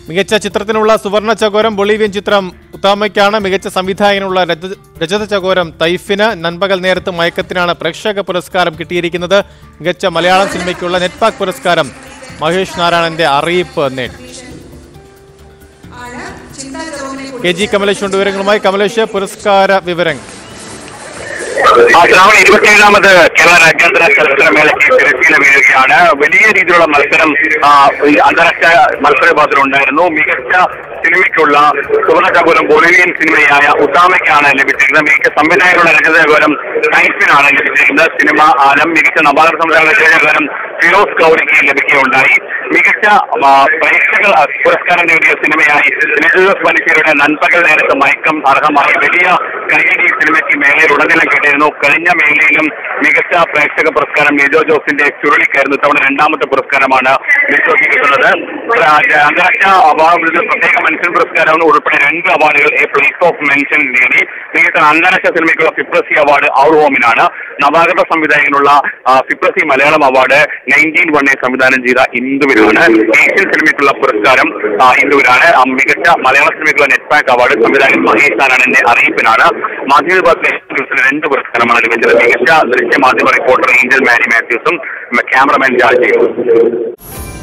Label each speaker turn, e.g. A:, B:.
A: മികച്ച ചിത്രത്തിനുള്ള സുവർണ ചകോരം ബൊളീവിയൻ ചിത്രം ഉത്താമയ്ക്കാണ് മികച്ച സംവിധായകനുള്ള രജ- രജത ചകോരം തൈഫിന് നൻപകൽ നേരത്ത് മയക്കത്തിനാണ് പ്രേക്ഷക പുരസ്കാരം കിട്ടിയിരിക്കുന്നത് മികച്ച മലയാളം സിനിമയ്ക്കുള്ള നെറ്റ്പാക് പുരസ്കാരം മഹേഷ് നാരായണന്റെ അറിയിപ്പ് നേടി കെ ജി കമലേഷ് ഉണ്ട് വിവരങ്ങളുമായി കമലേഷ് പുരസ്കാര വിവരങ്ങൾ
B: ആ ശ്രാവൺ ഇരുപത്തിയേഴാമത് കേരള രാജ്യാന്തര ചലച്ചിത്രമേളയ്ക്ക് തിരശ്ശീല വീഴുകയാണ് വലിയ രീതിയിലുള്ള മത്സരം ആ, ഈ അന്താരാഷ്ട്ര മത്സര വിഭാഗത്തിൽ ഉണ്ടായിരുന്നു മികച്ച സിനിമയ്ക്കുള്ള സുവർണ ചകോരം ബൊളീവിയൻ സിനിമയായ ഉസാമയ്ക്കാണ് ലഭിച്ചിരിക്കുന്നത് മികച്ച സംവിധായകനുള്ള രചനാകോരം ടൈപ്പിനാണ് ലഭിച്ചിരിക്കുന്നത് സിനിമ ആലം മികച്ച നവാഗത സംവിധാന രചനാകോരം ഫിറോസ് കൗരിക്ക് ലഭിക്കുകയുണ്ടായി മികച്ച ആ, പ്രേക്ഷക പുരസ്കാരം നേടിയ സിനിമയായി നിജോസ് പനിശ്ശേരിയുടെ നൻപകൽ നേരത്ത് മയക്കം അർഹമായി വലിയ കൈയടി സിനിമയ്ക്ക് മേളയിൽ ഉടനീളം കേട്ടിരുന്നു കഴിഞ്ഞ മേളയിലും മികച്ച പ്രേക്ഷക പുരസ്കാരം ലിജോ ജോസിന്റെ ചുരുളിക്കായിരുന്നു ഇത്തവണ രണ്ടാമത്തെ പുരസ്കാരമാണ് ലിജോക്ക് കിട്ടുന്നത് ആ, അന്താരാഷ്ട്ര അവാർഡ് പ്രത്യേക മെൻഷൻ പുരസ്കാരം ഉൾപ്പെടെ രണ്ട് അവാർഡുകൾ എ പ്ലേസ് ഓഫ് മെൻഷൻ നേടി മികച്ച അന്താരാഷ്ട്ര സിനിമയ്ക്കുള്ള ഫിപ്രസി അവാർഡ് ഔർ ഹോമിനാണ് നവാഗത സംവിധായകനുള്ള ആ, ഫിപ്രസി മലയാളം അവാർഡ് നയൻറ്റീൻ വണ്ണെ സംവിധാനം ചെയ്ത ഇന്ദുവിനാണ് ഏഷ്യൻ സിനിമയ്ക്കുള്ള പുരസ്കാരം ആ, ഇന്ദുവിനാണ് ആ, മികച്ച മലയാള സിനിമയ്ക്കുള്ള നെറ്റ്പാക്ക് അവാർഡ് സംവിധായകൻ മഹേഷ് നാരായണന്റെ അറിയിപ്പിനാണ് മാധ്യമ വിഭാഗത്തിലെ രണ്ട് പുരസ്കാരമാണ് ലഭിച്ചത് മികച്ച ദൃശ്യ മാധ്യമ റിപ്പോർട്ടർ ഏഞ്ചൽ മാരി മാത്യൂസും ക്യാമറമാൻ ജാർജിയും